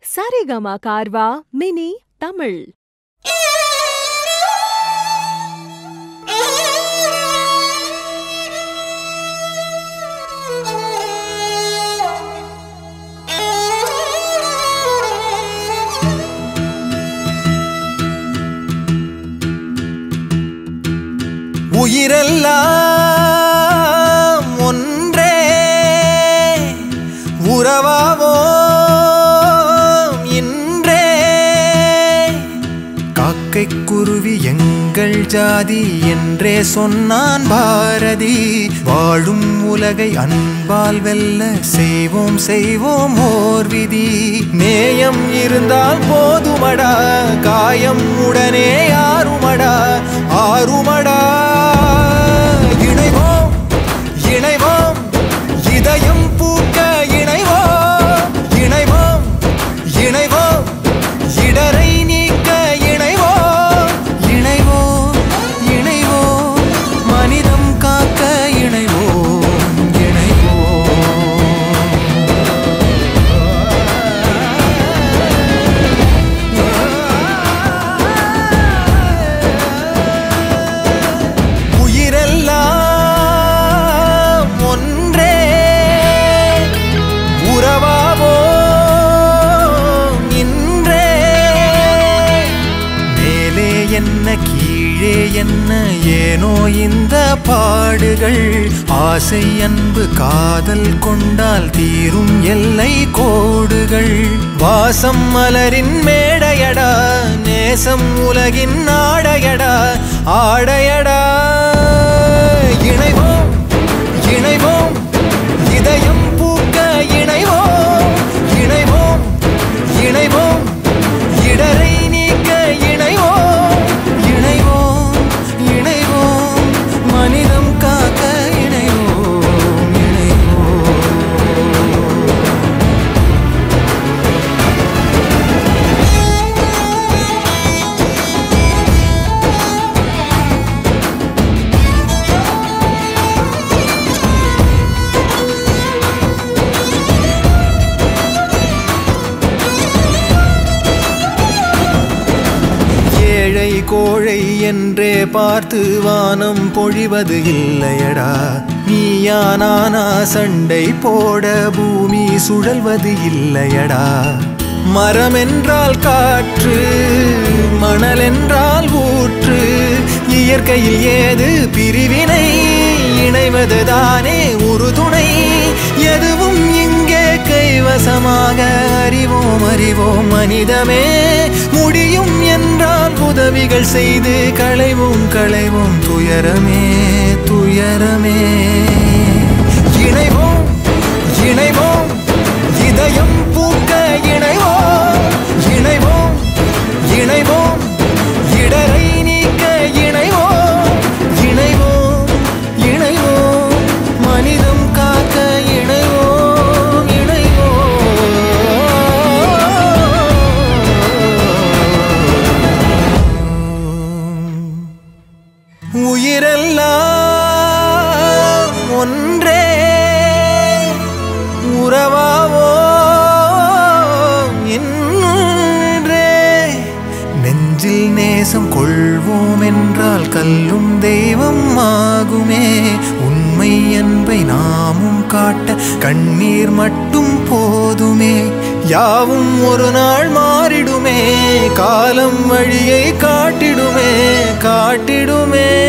Saregama Carvaan mini Tamil உயிரெல்லாம் ஒன்றே உறவாவோம் இன்றே காக்கை குருவி எங்கள் ஜாதி என்றே சொன்னான் பாரதி வாழும் உலகை அன்பால் வெல்ல செய்வோம் செய்வோம் ஓர் விதி நேயம் இருந்தால் போதுமடா காயம் உடனே ஆறுமடா ஆறுமடா இணைவோம் இணைவோம் இதயம் பூக்க இணைவோம் இணைவோம் இணைவோம் இடரை நீக்க இணைவோம் இணைவோம் இணைவோம் மனிதம் காக்க இணைவோம் இணைவோம் உயிரெல்லாம் ஒன்றே உறவாவோம் இன்றே மேலே என்ன கீழே என்ன ஏனோ இந்த பாடுகள் ஆசை அன்பு காதல் கொண்டால் தீரும் எல்லை கோடுகள் வாசம் மலரின் மேடையடா நேசம் உலகின் ஆடையடா ஆடையடா இணைவோம் இணைவோம் இதயம் பூக்க இணைவோம் இணைவோம் இணைவோம் இடரை நீக்க இணைவோம் இணைவோம் இணைவோம் மனிதம் காக்க இணைவோம் இணைவோம் ஏழை கோழை என்றே பார்த்து வானம் பொழிவது இல்லையடா நீயா நானா சண்டை போட பூமி சுழல்வது இல்லையடா மரம் என்றால் காற்று மணல் என்றால் ஊற்று இயற்கையில் ஏது பிரிவினை இணைவது தானே உறுதுணை எதுவும் இங்கே கைவசமாக அறிவோம் அறிவோம் மனிதமே முடியும் என்றால் உதவிகள் செய்து களைவோம் களைவோம் துயரமே துயரமே இணைவோம் இணைவோம் இதயம் பூக்க இணைவோம் இணைவோம் இணைவோம் இடரை நீக்க இணைவோம் இணைவோம் இணைவோம் மனிதம் காக்க இணைவோம் இணைவோம் உயிரெல்லாம் ஒன்றே உறவாவோ இன்றே நெஞ்சில் நேசம் கொள்வோம் என்றால் கல்லும் தெய்வம் ஆகுமே உண்மை அன்பை நாமும் காட்ட கண்ணீர் மட்டும் போதுமே யாவும் ஒரு நாள் மாறிடுமே காலம் வழியை காட்டிடுமே காட்டிடுமே